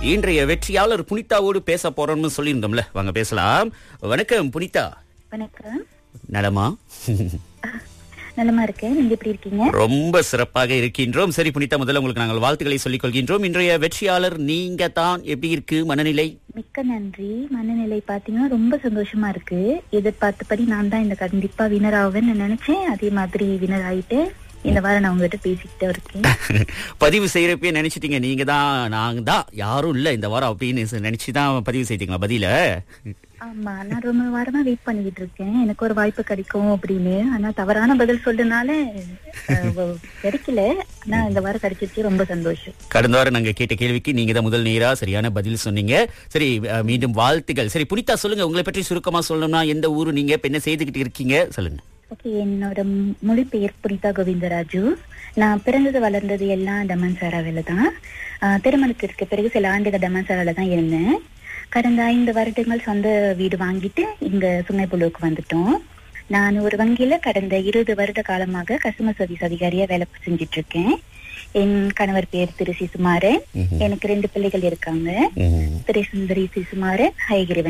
இன்றைய வெற்றியாளர் புனிதாவோடு பேச போறோம்னு சொல்லியிருந்தோம்ல வாங்க பேசலாம் வணக்கம் புனிதா வணக்கம் நலமா நலமா இருக்கேன் நீங்க எப்படி இருக்கீங்க ரொம்ப சிறப்பாக இருக்கின்றோம் சரி புனிதா முதல்ல உங்களுக்கு நாங்கள் வாழ்த்துக்களை சொல்லிக் கொள்கின்றோம் இன்றைய வெற்றியாளர் நீங்க தான் எப்படி இருக்கு மனநிலை மிக்க நன்றி மனநிலை பாத்தீங்கன்னா ரொம்ப சந்தோஷமா இருக்கு எதிர்பார்த்தபடி நான் தான் இந்த கண்டிப்பா வினர் ஆவேன்னு நினைச்சேன் அதே மாதிரி வினர் ஆயிட்டேன் இந்த வாரம் நான் உங்ககிட்ட பேசிக்கிட்டே இருக்கேன் பதிவு செய்யறப்பே நினைச்சிட்டீங்க நீங்க தான் நாங்க தான் யாரும் இல்ல இந்த வாரம் அப்படின்னு நினைச்சு தான் பதிவு செய்தீங்களா பதில ஆமா நான் ரொம்ப வாரமா வெயிட் பண்ணிக்கிட்டு இருக்கேன் எனக்கு ஒரு வாய்ப்பு கிடைக்கும் அப்படின்னு ஆனா தவறான பதில் சொல்றதுனால அஹ், வ- கிடைக்கல ஆனா இந்த வாரம் கிடைச்சிருச்சு ரொம்ப சந்தோஷம் கடந்த வாரம் நாங்க கேட்ட கேள்விக்கு நீங்க தான் முதல் நேரா சரியான பதில் சொன்னீங்க சரி அஹ், மீண்டும் வாழ்த்துக்கள் சரி புனிதா சொல்லுங்க உங்களை பற்றி சுருக்கமா சொல்லணும்னா எந்த ஊரு நீங்க இப்ப என்ன செய்துகிட்டு இருக்கீங்க சொல்லுங்க ஓகே என்னோட ம்- மொழிபெயர் புனிதா கோவிந்தராஜு நான் பிறந்தது வளர்ந்தது எல்லாம் டமன்சாராவில தான் ஆஹ் திருமணத்திற்கு பிறகு சில ஆண்டுகள் டமன்சாரால தான் இருந்தேன் கடந்த ஐந்து வருடங்கள் சொந்த வீடு வாங்கிட்டு இங்க சுங்கைப்புழுவுக்கு வந்துட்டோம் நான் ஒரு வங்கியில கடந்த இருபது வருட காலமாக கஸ்டமர் சர்வீஸ் அதிகாரியா வேலை செஞ்சுட்டு இருக்கேன் என் கணவர் பேர் திரு சிசுமாரன் எனக்கு ரெண்டு பிள்ளைகள் இருக்காங்க திரு சுந்தரி சிசுமாரன் ஹைகிரி